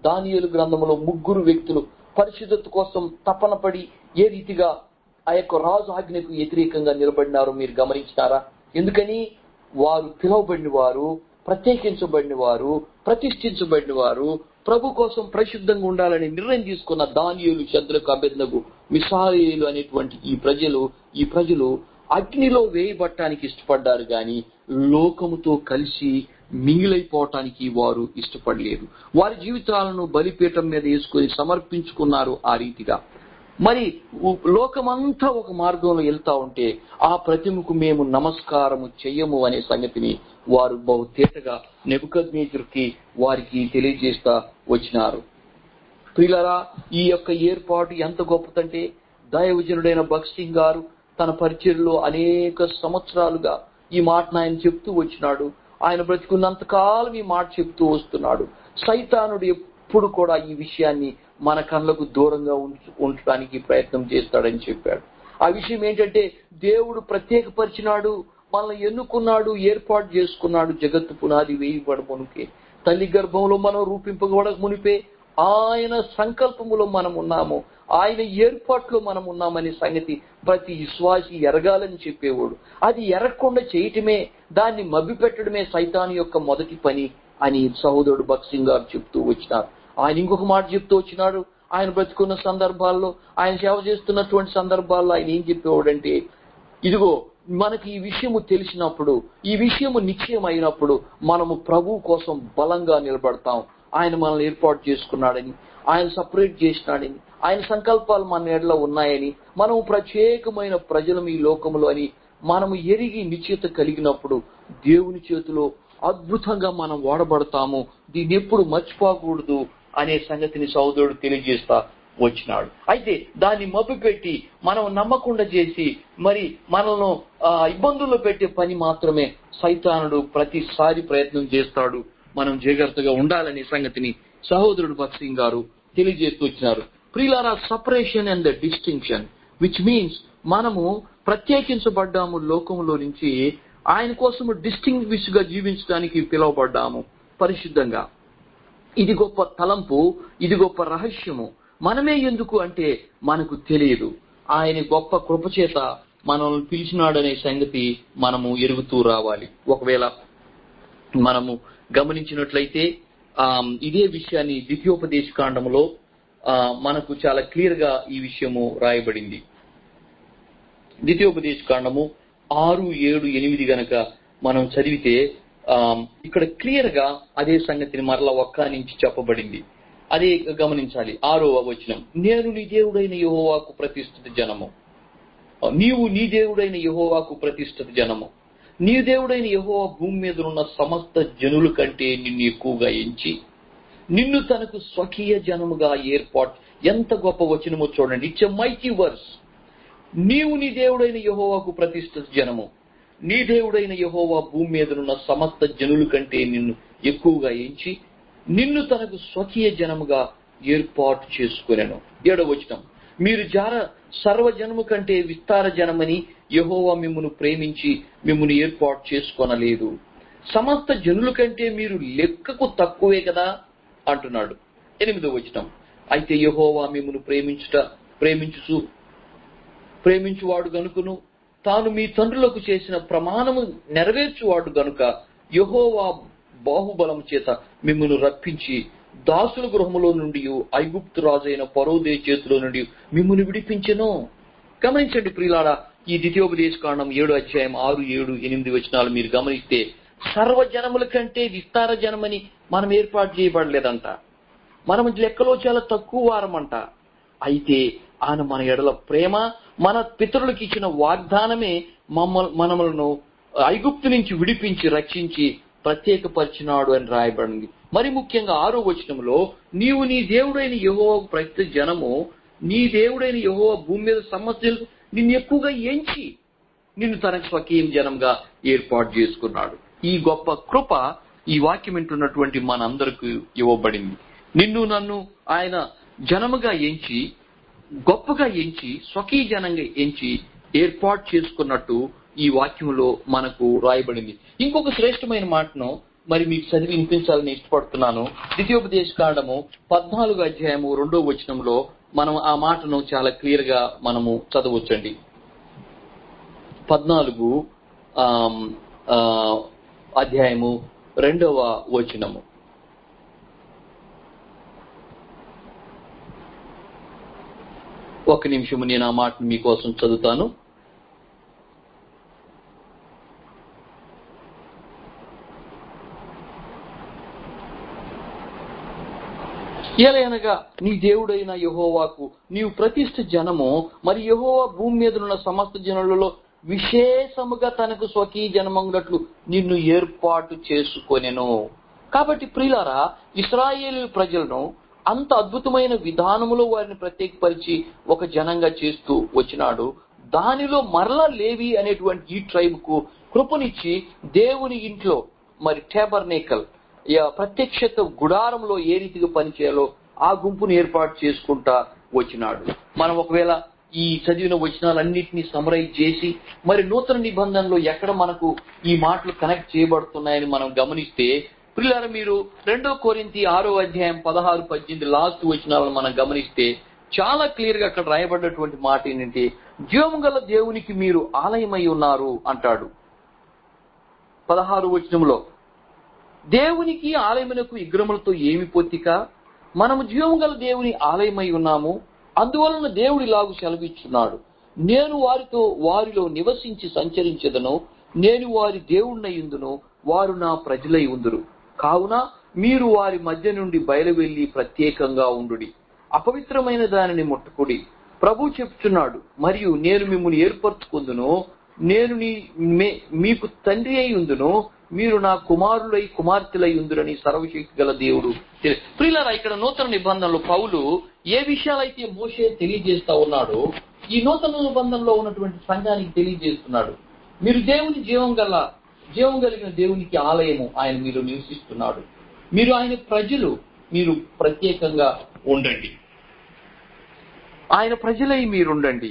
A: దానియేలు గ్రంథంలో ముగ్గురు వ్యక్తులు పరిశుద్ధత కోసం తపన పడి ఏ రీతిగా ఆ యొక్క రాజు ఆజ్ఞకు వ్యతిరేకంగా నిలబడినారో మీరు గమనించినారా ఎందుకని వారు పిలువబడిన వారు ప్రత్యేకించబడిన వారు ప్రతిష్ఠించబడిన వారు ప్రభు కోసం పరిశుద్ధంగా ఉండాలని నిర్ణయం తీసుకున్న దానియులు శద్రకు అభ్యర్థకు మిసాయిలు అనేటువంటి ఈ ప్రజలు ఈ ప్రజలు అగ్నిలో వేయబట్టానికి ఇష్టపడ్డారు గాని లోకముతో కలిసి మిగిలైపోవటానికి వారు ఇష్టపడలేదు వారి జీవితాలను బలిపీఠం మీద వేసుకొని సమర్పించుకున్నారు ఆ రీతిగా మరి ఉ- లోకమంతా ఒక మార్గంలో వెళ్తా ఉంటే ఆ ప్రతిమకు మేము నమస్కారము చెయ్యము అనే సంగతిని వారు బహు తేటగా నెబుకద్నేజర్కి వారికి తెలియజేస్తా వచ్చినారు ప్రియులరా ఈ యొక్క ఏర్పాటు ఎంత గొప్పదంటే దైవజనుడైన భగత్ సింగ్ గారు తన పరిచయలో అనేక సంవత్సరాలుగా ఈ మాటను ఆయన చెప్తూ వచ్చినాడు ఆయన బ్రతికున్నంత కాలం ఈ మాట చెప్తూ వస్తున్నాడు సైతానుడు ఎప్పుడు కూడా ఈ విషయాన్ని మన కళ్ళకు దూరంగా ఉంచు ఉంచడానికి ప్రయత్నం చేస్తాడని చెప్పాడు ఆ విషయం ఏంటంటే దేవుడు ప్రత్యేకపరిచినాడు మనల్ని ఎన్నుకున్నాడు ఏర్పాటు చేసుకున్నాడు జగత్తు పునాది వేయబడ మునిపే తల్లి గర్భంలో మనం రూపింపబడక మునిపే ఆయన సంకల్పములో మనం ఉన్నాము ఆయన ఏర్పాట్లో మనం ఉన్నామనే సంగతి ప్రతి విశ్వాసి ఎరగాలని చెప్పేవాడు అది ఎరగకుండా చేయటమే దాన్ని మభ్యపెట్టడమే సైతాన్ యొక్క మొదటి పని అని సహోదరుడు భక్సింగ్ గారు చెప్తూ వచ్చినారు ఆయన ఇంకొక మాట చెప్తూ వచ్చినాడు ఆయన బ్రతుకున్న సందర్భాల్లో ఆయన సేవ చేస్తున్నటువంటి సందర్భాల్లో ఆయన ఏం చెప్పేవాడంటే ఇదిగో మనకి ఈ విషయము తెలిసినప్పుడు ఈ విషయము నిశ్చయం అయినప్పుడు మనము ప్రభు కోసం బలంగా నిలబడతాం ఆయన మనల్ని ఏర్పాటు చేసుకున్నాడని ఆయన సపరేట్ చేసినాడని ఆయన సంకల్పాలు మన ఎడలో ఉన్నాయని మనము ప్రత్యేకమైన ప్రజలం ఈ లోకములో అని మనము ఎరిగి నిశ్చిత కలిగినప్పుడు దేవుని చేతిలో అద్భుతంగా మనం వాడబడతాము దీన్ని ఎప్పుడు మర్చిపోకూడదు అనే సంగతిని సహోదరుడు తెలియజేస్తా వచ్చినాడు అయితే దాన్ని మభ్యపెట్టి మనం నమ్మకుండా చేసి మరి మనల్ని ఆ, ఇబ్బందుల్లో పెట్టే పని మాత్రమే సైతానుడు ప్రతిసారి ప్రయత్నం చేస్తాడు మనం జాగ్రత్తగా ఉండాలనే సంగతిని సహోదరుడు భక్సింగ్ గారు తెలియజేస్తూ వచ్చినారు ప్రియులారా separation and the distinction which means మనము ప్రత్యేకించబడ్డాము లోకంలో నుంచి ఆయన కోసము డిస్టింగ్విష్ గా జీవించడానికి పిలువబడ్డాము పరిశుద్ధంగా ఇది గొప్ప తలంపు ఇది గొప్ప రహస్యము మనమే ఎందుకు అంటే మనకు తెలియదు ఆయన గొప్ప కృపచేత మనల్ని పిలిచినాడనే సంగతి మనము ఎరుగుతూ రావాలి ఒకవేళ మనము గమనించినట్లయితే ఆ, ఇదే విషయాన్ని ద్వితీయోపదేశ కాండములో ఆ, మనకు చాలా క్లియర్ గా ఈ విషయము రాయబడింది ద్వితీయోపదేశ కాండము ఆరు ఏడు ఎనిమిది గనక మనం చదివితే ఆ, ఇక్కడ క్లియర్ గా అదే సంగతిని మరలా ఒక్క నుంచి చెప్పబడింది అదే గమనించాలి ఆరో వచనం నేను నీ దేవుడైన యెహోవాకు ప్రతిష్ఠిత జనము నీవు నీ దేవుడైన యెహోవాకు ప్రతిష్ఠిత జనము నీ దేవుడైన యెహోవా భూమి మీద ఉన్న సమస్త జనుల కంటే నిన్ను ఎక్కువగా ఎంచి నిన్ను తనకు స్వకీయ జనముగా ఏర్పాటు ఎంత గొప్ప వచనమో చూడండి ఇట్స్ ఎ మైటీ వర్స్ నీవు నీ దేవుడైన యెహోవాకు ప్రతిష్ఠిత జనము నీ దేవుడైన యెహోవా భూమి మీదనున్న సమస్త జనుల కంటే నిన్ను ఎక్కువగా ఎంచి నిన్ను తనకు స్వకీయ జనముగా ఏర్పాటు చేసుకునేను ఏడవచనం మీరు జార సర్వజనము కంటే విస్తార జనమని యెహోవా మిమ్మును ప్రేమించి మిమ్మును ఏర్పాటు చేసుకొనలేదు సమస్త జనుల కంటే మీరు లెక్కకు తక్కువే కదా అంటున్నాడు ఎనిమిదో వచనం అయితే యెహోవా మిమ్మును ప్రేమించుట ప్రేమించుచు ప్రేమించువాడు గనుకను తాను మీ తండ్రులకు చేసిన ప్రమాణము నెరవేర్చువాడు గనుక యెహోవా బాహుబలం చేత మిమ్మల్ని రప్పించి దాసుల గృహములో నుండి ఐగుప్తు రాజైన పరోదే చేతిలో నుండి మిమ్మల్ని విడిపించెను గమనించండి ప్రియులారా ఈ ద్వితీయోపదేశ కాండం ఏడు అధ్యాయం ఆరు ఏడు ఎనిమిది వచనాలు మీరు గమనిస్తే సర్వజనముల కంటే విస్తార జనమని మనం ఏర్పాటు చేయబడలేదంట మనం లెక్కలో చాలా తక్కువ వారమంట అయితే ఆయన మన ఎడల ప్రేమ మన పితరులకు ఇచ్చిన వాగ్దానమే మమ్మ మనములను ఐగుప్తు నుంచి విడిపించి రక్షించి ప్రత్యేకపరిచినాడు అని రాయబడింది మరి ముఖ్యంగా ఆరో వచనంలో నీవు నీ దేవుడైన యహో ప్రతి జనము నీ దేవుడైన యహో భూమి మీద సమస్యలు నిన్ను ఎక్కువగా ఎంచి నిన్ను తన స్వకీయం జనంగా ఏర్పాటు చేసుకున్నాడు ఈ గొప్ప కృప ఈ వాక్యం వింటున్నటువంటి మనందరికి ఇవ్వబడింది నిన్ను నన్ను ఆయన జనముగా ఎంచి గొప్పగా ఎంచి స్వకీయ జనంగా ఎంచి ఏర్పాటు చేసుకున్నట్టు ఈ వాక్యంలో మనకు రాయబడింది ఇంకొక శ్రేష్టమైన మాటను మరి మీకు చదివి వినిపించాలని ఇష్టపడుతున్నాను ద్వితీయోపదేశ కాండము పద్నాలుగు అధ్యాయము రెండో వచనంలో మనం ఆ మాటను చాలా క్లియర్ గా మనము చదవచ్చండి పద్నాలుగు ఆమ్, ఆ, అధ్యాయము రెండవ వచనము ఒక నిమిషము నేను ఆ మాటను మీకోసం చదువుతాను ఏలయనగా నీ దేవుడైన యహోవాకు నీవు ప్రతిష్ఠ జనము మరి యహోవా భూమి మీద ఉన్న సమస్త జనులలో విశేషముగా తనకు స్వకీయ జనమంగట్లు నిన్ను ఏర్పాటు చేసుకొనెను కాబట్టి ప్రియులారా ఇస్రాయేల్ ప్రజలను అంత అద్భుతమైన విధానములో వారిని ప్రత్యేకపరిచి ఒక జనంగా చేస్తూ వచ్చినాడు దానిలో మరలా లేవి అనేటువంటి ఈ ట్రైబ్ కు కృపనిచ్చి దేవుని ఇంట్లో మరి టేబర్నేకల్ ప్రత్యక్షత గుడారంలో ఏ రీతిగా పనిచేయాలో ఆ గుంపును ఏర్పాటు చేసుకుంటా వచ్చినాడు మనం ఒకవేళ ఈ చదివిన వచనాలన్నింటినీ సమరైజ్ చేసి మరి నూతన నిబంధనలో ఎక్కడ మనకు ఈ మాటలు కనెక్ట్ చేయబడుతున్నాయని మనం గమనిస్తే పిల్లల మీరు రెండో కోరింతి ఆరో అధ్యాయం పదహారు పద్దెనిమిది లాస్ట్ వచనాలను మనం గమనిస్తే చాలా క్లియర్ గా అక్కడ రాయబడినటువంటి మాట ఏంటంటే జీవము గల దేవునికి మీరు ఆలయమై ఉన్నారు అంటాడు పదహారు వచనంలో దేవునికి ఆలయమునకు విగ్రహములతో ఏమి పొత్తిక మనము జీవము గల దేవుని ఆలయమై ఉన్నాము అందువలన దేవుడు ఇలాగు సెలవిచ్చున్నాడు నేను వారితో వారిలో నివసించి సంచరించదను నేను వారి దేవుణ్ణయుందును వారు నా ప్రజలై ఉందురు కావున మీరు వారి మధ్య నుండి బయలువెళ్లి ప్రత్యేకంగా ఉండుడి అపవిత్రమైన దానిని ముట్టకుడి ప్రభు చెప్తున్నాడు మరియు నేను మిమ్మల్ని ఏర్పరచుకుందును నేను నీ మే- మీకు తండ్రి అయి ఉందును మీరు నా కుమారులై కుమార్తెలై ఉందురని సర్వశక్తి గల దేవుడు తెలి- ప్రియులారా ఇక్కడ నూతన నిబంధనలు పౌలు ఏ విషయాలైతే మోషే తెలియజేస్తా ఉన్నాడో ఈ నూతన నిబంధనలో ఉన్నటువంటి సంఘానికి తెలియజేస్తున్నాడు మీరు దేవుని జీవం గల జీవం కలిగిన దేవునికి ఆలయము ఆయన మీరు నివసిస్తున్నాడు మీరు ఆయన ప్రజలు మీరు ప్రత్యేకంగా ఉండండి ఆయన ప్రజలై మీరుండండి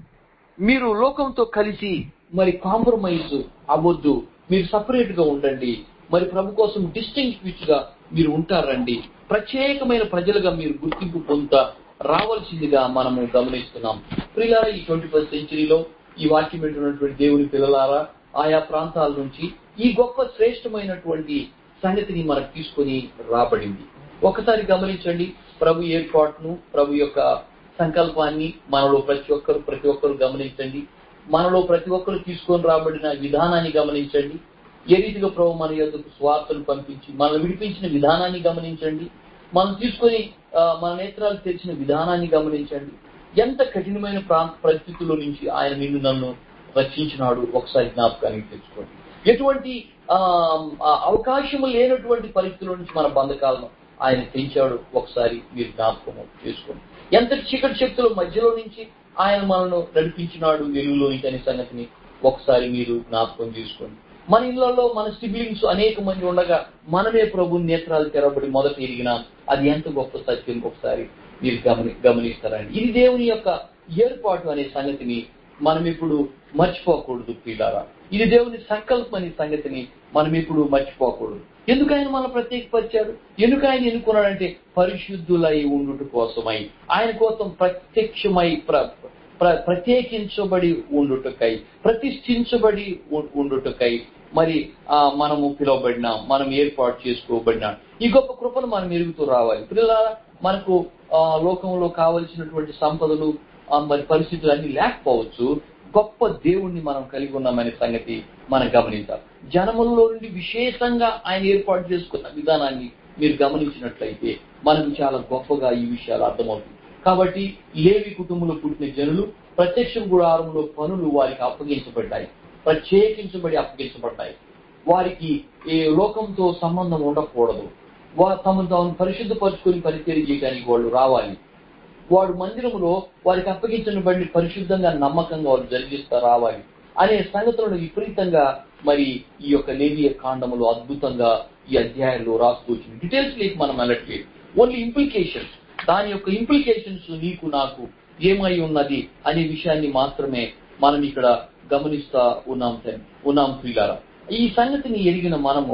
A: మీరు లోకంతో కలిసి మరి కాంప్రమైజ్ అవ్వద్దు మీరు సపరేట్ గా ఉండండి మరి ప్రభు కోసం డిస్టింగ్విష్ గా మీరు ఉంటారండి ప్రత్యేకమైన ప్రజలుగా మీరు గుర్తింపు పొందుతా రావాల్సిందిగా మనము గమనిస్తున్నాం ప్రియులారా ఈ ట్వంటీ ఫస్ట్ సెంచరీలో ఈ వాక్యం వింటున్నటువంటి దేవుని పిల్లలారా ఆయా ప్రాంతాల నుంచి ఈ గొప్ప శ్రేష్టమైనటువంటి సంగతిని మనకు తీసుకొని రాబడింది ఒకసారి గమనించండి ప్రభు ఏర్పాటును ప్రభు యొక్క సంకల్పాన్ని మనలో ప్రతి ఒక్కరు ప్రతి ఒక్కరు గమనించండి మనలో ప్రతి ఒక్కరు తీసుకొని రాబడిన విధానాన్ని గమనించండి ఏ రీతిగా ప్రభు మన యొద్దకు స్వార్థను పంపించి మనల్ని విడిపించిన విధానాన్ని గమనించండి మనం తీసుకొని ఆ, మన నేత్రాలు తెరిచిన విధానాన్ని గమనించండి ఎంత కఠినమైన ప్రాంత పరిస్థితుల్లో నుంచి ఆయన నిన్ను నన్ను రక్షించినాడు ఒకసారి జ్ఞాపకానికి తెచ్చుకోండి ఎటువంటి ఆ, ఆ, అవకాశము లేనటువంటి పరిస్థితుల నుంచి మన బంధకాలను ఆయన తెంచాడు ఒకసారి మీరు జ్ఞాపకం చేసుకోండి ఎంత చీకటి శక్తుల మధ్యలో నుంచి ఆయన మనను నడిపించినాడు వెలుగులోనికి అనే సంగతిని ఒకసారి మీరు జ్ఞాపకం చేసుకోండి మన ఇళ్లలో మన సిబ్లింగ్స్ అనేక మంది ఉండగా మనమే ప్రభు నేత్రాలు తెరబడి మొదట ఎరిగినాం అది ఎంత గొప్ప సత్యం ఒకసారి మీరు గమని గమనిస్తారండి ఇది దేవుని యొక్క ఏర్పాటు అనే సంగతిని మనం ఇప్పుడు మర్చిపోకూడదు ప్రియులారా ఇది దేవుని సంకల్పం అనే సంగతిని మనం ఇప్పుడు మర్చిపోకూడదు ఎందుకు ఆయన మనం ప్రత్యేకపరిచాడు ఎందుకు ఆయన ఎన్నుకున్నాడంటే పరిశుద్ధులై ఉండుట కోసమై ఆయన కోసం ప్రత్యక్షమై ప్ర- ప్ర- ప్రత్యేకించబడి ఉండుటకై ప్రతిష్ఠించబడి ఉ- ఉండుటకై మరి ఆ మనము పిలువబడినాం మనం ఏర్పాటు చేసుకోబడినాం ఈ గొప్ప కృపను మనం ఎరుగుతూ రావాలి పిల్లలారా మనకు ఆ, లోకంలో కావలసినటువంటి సంపదలు ఆ, మరి పరిస్థితులు అన్ని లేకపోవచ్చు గొప్ప దేవుణ్ణి మనం కలిగి ఉన్నామనే సంగతి మనం గమనించాలి జనములలో నుండి విశేషంగా ఆయన ఏర్పాటు చేసుకున్న విధానాన్ని మీరు గమనించినట్లయితే మనకు చాలా గొప్పగా ఈ విషయాలు అర్థమవుతుంది కాబట్టి లేవి కుటుంబంలో పుట్టిన జనులు ప్రత్యక్ష గుడారంలో పనులు వారికి అప్పగించబడ్డాయి ప్రత్యేకించబడి అప్పగించబడ్డాయి వారికి ఏ లోకంతో సంబంధం ఉండకూడదు వా తమను తాము పరిశుద్ధపరచుకొని పరిచయం చేయడానికి వాళ్ళు రావాలి వాడు మందిరములో వారికి అప్పగించిన బండి పరిశుద్ధంగా నమ్మకంగా వారు జరిగిస్తా రావాలి అనే సంగతులను విపరీతంగా మరి ఈ యొక్క లేవియ కాండములో అద్భుతంగా ఈ అధ్యాయంలో రాస్తూ వచ్చింది డీటెయిల్స్ లేక మనం వెళ్ళట్లేదు ఓన్లీ ఇంప్లికేషన్స్ దాని యొక్క ఇంప్లికేషన్స్ నీకు నాకు ఏమై ఉన్నది అనే విషయాన్ని మాత్రమే మనం ఇక్కడ గమనిస్తా ఉన్నాం తన్- ఉన్నాం ప్రియులారా ఈ సంగతిని ఎరిగిన మనము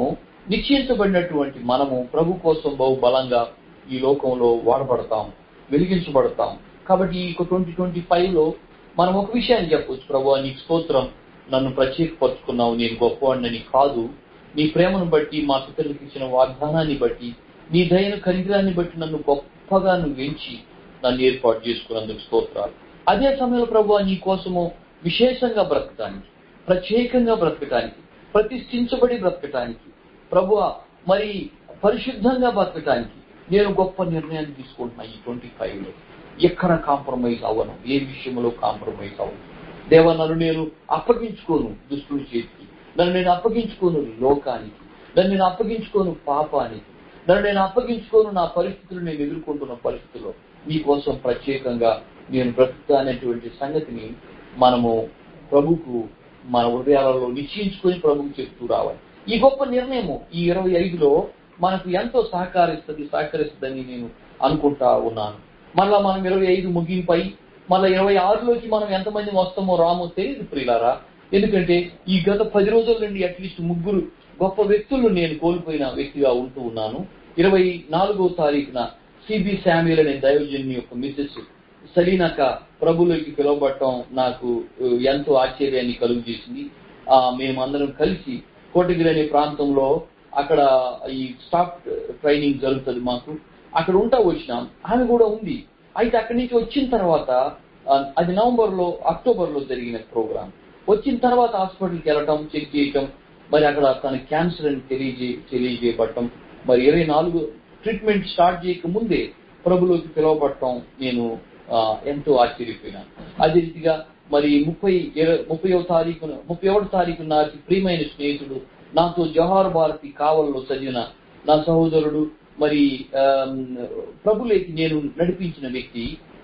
A: నిశ్చయించబడినటువంటి మనము ప్రభు కోసం బహు బలంగా ఈ లోకంలో వాడబడతాం వెలిగించబడతాం కాబట్టి ఈ ట్వంటీ ట్వంటీ ఫైవ్ లో మనం ఒక విషయాన్ని చెప్పొచ్చు ప్రభు నీకు స్తోత్రం నన్ను ప్రత్యేకపరుచుకున్నావు నేను గొప్పవాడిని కాదు నీ ప్రేమను బట్టి మా పితరులకు ఇచ్చిన వాగ్దానాన్ని బట్టి నీ దయను కనికరాన్ని బట్టి నన్ను గొప్పగా నువ్వు ఎంచి నన్ను ఏర్పాటు చేసుకున్నందుకు స్తోత్రాలు అదే సమయంలో ప్రభు నీ కోసము విశేషంగా బ్రతకటానికి ప్రత్యేకంగా బ్రతకటానికి ప్రతిష్ఠించబడి బ్రతకటానికి ప్రభు మరి పరిశుద్ధంగా బ్రతకటానికి నేను గొప్ప నిర్ణయాన్ని తీసుకుంటున్నా ఈ ట్వంటీ ఫైవ్ లో ఎక్కడ కాంప్రమైజ్ అవ్వను ఏ విషయంలో కాంప్రమైజ్ అవ్వను దేవ నన్ను నేను అప్పగించుకోను దుష్టుల చేతికి నన్ను నేను అప్పగించుకోను లోకానికి నన్ను నేను అప్పగించుకోను పాపానికి నన్ను నేను అప్పగించుకోను నా పరిస్థితులు నేను ఎదుర్కొంటున్న పరిస్థితుల్లో మీకోసం ప్రత్యేకంగా నేను బ్రతుకుతా అనేటువంటి సంగతిని మనము ప్రభుకు మన హృదయాలలో నిశ్చయించుకొని ప్రభుకు చెప్తూ రావాలి ఈ గొప్ప నిర్ణయము ఈ ఇరవై ఐదులో మనకు ఎంతో సహకరిస్తుంది సహకరిస్తుందని నేను అనుకుంటా ఉన్నాను మళ్ళా మనం ఇరవై ఐదు ముగింపై మళ్ళీ ఇరవై ఆరులోకి మనం ఎంతమంది వస్తామో రామో తెలియదు ప్రియులారా ఎందుకంటే ఈ గత పది రోజుల నుండి అట్లీస్ట్ ముగ్గురు గొప్ప వ్యక్తులు నేను కోల్పోయిన వ్యక్తిగా ఉంటూ ఉన్నాను ఇరవై నాలుగో తారీఖున సిబి శామ్యుల్ అనే దైవజన్ యొక్క మిస్సెస్ సలీనాక ప్రభులోకి పిలువబడటం నాకు ఆ, ఎంతో ఆశ్చర్యాన్ని కలుగు చేసింది ఆ, మేమందరం కలిసి కోటగిరి అనే ప్రాంతంలో అక్కడ ఈ స్టాఫ్ ట్రైనింగ్ జరుగుతుంది మాకు అక్కడ ఉంటా వచ్చినాం ఆమె కూడా ఉంది అయితే అక్కడి నుంచి వచ్చిన తర్వాత ఆ, అది నవంబర్ లో అక్టోబర్ లో జరిగిన ప్రోగ్రామ్ వచ్చిన తర్వాత హాస్పిటల్కి వెళ్ళటం చెక్ చేయటం మరి అక్కడ తన క్యాన్సర్ అని తెలియజే తెలియజేయబడటం మరి ఇరవై నాలుగు ట్రీట్మెంట్ స్టార్ట్ చేయక ముందే ప్రభులోకి పిలువబడటం నేను ఆ, ఎంతో ఆశ్చర్యపోయినాను అదే రీతిగా మరి ముప్పై ఇర- ముప్పైవ తారీఖున ముప్పై ఒకటి తారీఖు నాటి ప్రియమైన స్నేహితుడు నాతో జవహర్ భారతి కావల్లో చదివిన నా సహోదరుడు మరి ఆమ్, ప్రభులేకి నేను నడిపించిన వ్యక్తి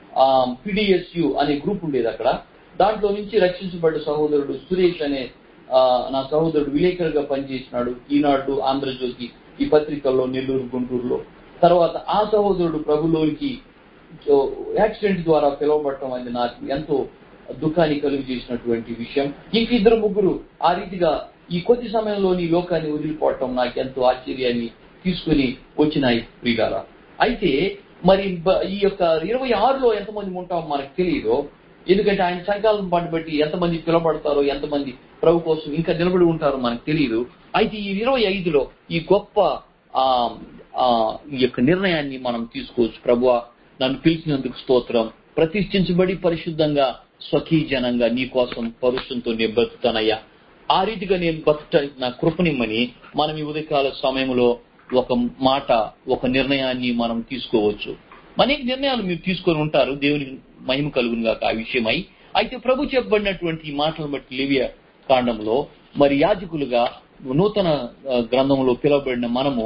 A: పిడిఎస్యు అనే గ్రూప్ ఉండేది అక్కడ దాంట్లో నుంచి రక్షించబడ్డ సహోదరుడు సురేష్ అనే ఆ, నా సహోదరుడు విలేకరుగా పనిచేసినాడు ఈనాడు ఆంధ్రజ్యోతి ఈ పత్రికల్లో నెల్లూరు గుంటూరులో తర్వాత ఆ సహోదరుడు ప్రభులోనికి సో, యాక్సిడెంట్ ద్వారా పిలువబడటం అనేది నాకు ఎంతో దుఃఖాన్ని కలుగు చేసినటువంటి విషయం ఇంక ఇద్దరు ముగ్గురు ఆ రీతిగా ఈ కొద్ది సమయంలోని లోకాన్ని వదిలిపోవటం నాకు ఎంతో ఆశ్చర్యాన్ని తీసుకుని వచ్చినాయి ప్రియులారా అయితే మరి బ- ఈ యొక్క ఇరవై ఆరులో ఎంతమంది ఉంటామో మనకు తెలియదు ఎందుకంటే ఆయన సంకల్పం పాటు బట్టి ఎంతమంది పిలవబడతారో ఎంతమంది ప్రభు కోసం ఇంకా నిలబడి ఉంటారో మనకు తెలియదు అయితే ఈ ఇరవై ఐదులో ఈ గొప్ప ఆ ఆ, ఈ యొక్క నిర్ణయాన్ని మనం తీసుకోవచ్చు ప్రభువా నన్ను పిలిచినందుకు స్తోత్రం ప్రతిష్ఠించబడి పరిశుద్ధంగా స్వకీజనంగా నీ కోసం పరుషంతో నేను బ్రతుకుతానయ్యా ఆ రీతిగా నేను బతకటానికి నా కృపనిమ్మని మనం ఈ ఉదయకాల సమయంలో ఒక మాట ఒక నిర్ణయాన్ని మనం తీసుకోవచ్చు అనేక నిర్ణయాలు మీరు తీసుకొని ఉంటారు దేవునికి మహిమ కలుగును గాక ఆ విషయమై అయితే ప్రభు చెప్పబడినటువంటి ఈ మాటలను బట్టి లివియ కాండంలో మరి యాజకులుగా నూతన ఆ, గ్రంథంలో పిలువబడిన మనము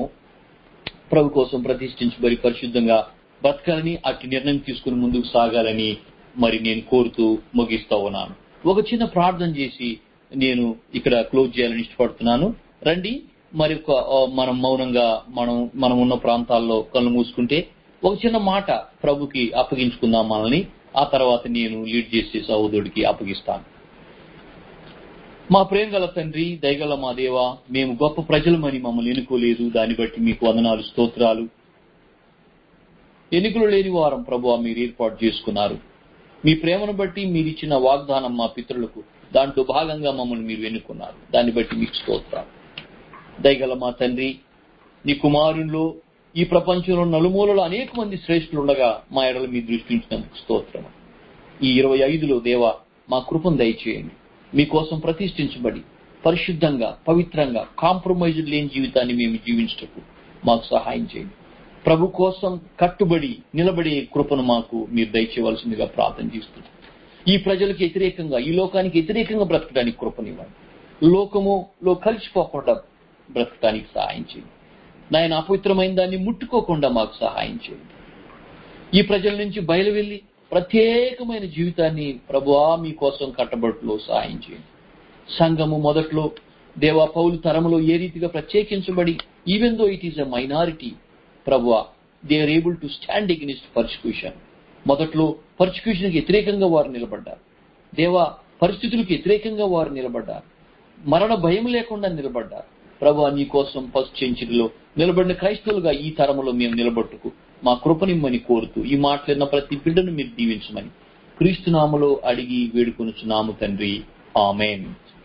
A: ప్రభు కోసం ప్రతిష్ఠించబడి పరిశుద్ధంగా బతకాలని అట్టి నిర్ణయం తీసుకుని ముందుకు సాగాలని మరి నేను కోరుతూ ముగిస్తా ఉన్నాను ఒక చిన్న ప్రార్థన చేసి నేను ఇక్కడ క్లోజ్ చేయాలని ఇష్టపడుతున్నాను రండి మరి ఒక ఆ, మనం మౌనంగా మనం మనం ఉన్న ప్రాంతాల్లో కళ్ళు మూసుకుంటే ఒక చిన్న మాట ప్రభుకి అప్పగించుకుందాం మనల్ని ఆ తర్వాత నేను లీడ్ చేసే సహోదరుడికి అప్పగిస్తాను మా ప్రేమ గల తండ్రి దయగల మా దేవ మేము గొప్ప ప్రజలమని మమ్మల్ని ఎన్నుకోలేదు దాన్ని బట్టి మీకు వందనాలు స్తోత్రాలు ఎన్నికలు లేని వారం ప్రభు మీరు ఏర్పాటు చేసుకున్నారు మీ ప్రేమను బట్టి మీరు ఇచ్చిన వాగ్దానం మా పితరులకు దాంట్లో భాగంగా మమ్మల్ని మీరు ఎన్నుకున్నారు దాన్ని బట్టి మీకు స్తోత్రాలు దయగల మా తండ్రి నీ కుమారుల్లో ఈ ప్రపంచంలో నలుమూలలో అనేక మంది శ్రేష్ఠులు ఉండగా మా ఎడల మీ దృష్టి ఉంచినందుకు స్తోత్రం ఈ ఇరవై ఐదులో దేవ మా కృపను దయచేయండి మీకోసం ప్రతిష్ఠించబడి పరిశుద్ధంగా పవిత్రంగా కాంప్రమైజ్ లేని జీవితాన్ని మేము జీవించటకు మాకు సహాయం చేయండి ప్రభు కోసం కట్టుబడి నిలబడే కృపను మాకు మీరు దయచేయవలసిందిగా ప్రార్థన చేస్తున్నాం ఈ ప్రజలకు వ్యతిరేకంగా ఈ లోకానికి వ్యతిరేకంగా బ్రతకడానికి కృపనివ్వండి లోకములో కలిసిపోకుండా బ్రతకడానికి సహాయం చేయండి నాయన అపవిత్రమైన దాన్ని ముట్టుకోకుండా మాకు సహాయం చేయండి ఈ ప్రజల నుంచి బయలు వెళ్ళి ప్రత్యేకమైన జీవితాన్ని ప్రభువా మీకోసం కట్టబడులో సహాయం చేయండి సంఘము మొదట్లో దేవా పౌలు తరములో ఏ రీతిగా ప్రత్యేకించబడి even though it is a minority ప్రభువా they are able to stand against persecution మొదట్లో పర్సిక్యూషన్ వ్యతిరేకంగా వారు నిలబడ్డారు దేవా పరిస్థితులకు వ్యతిరేకంగా వారు నిలబడ్డారు మరణ భయం లేకుండా నిలబడ్డారు ప్రభు నీ కోసం ఫస్ట్ సెంచరీలో నిలబడిన క్రైస్తవులుగా ఈ తరములో మేము నిలబట్టుకు మా కృపనిమ్మని కోరుతూ ఈ మాటలున్న ప్రతి బిడ్డను మీరు దీవించమని క్రీస్తునామలో అడిగి వేడుకొనుచున్నాము తండ్రి ఆమెన్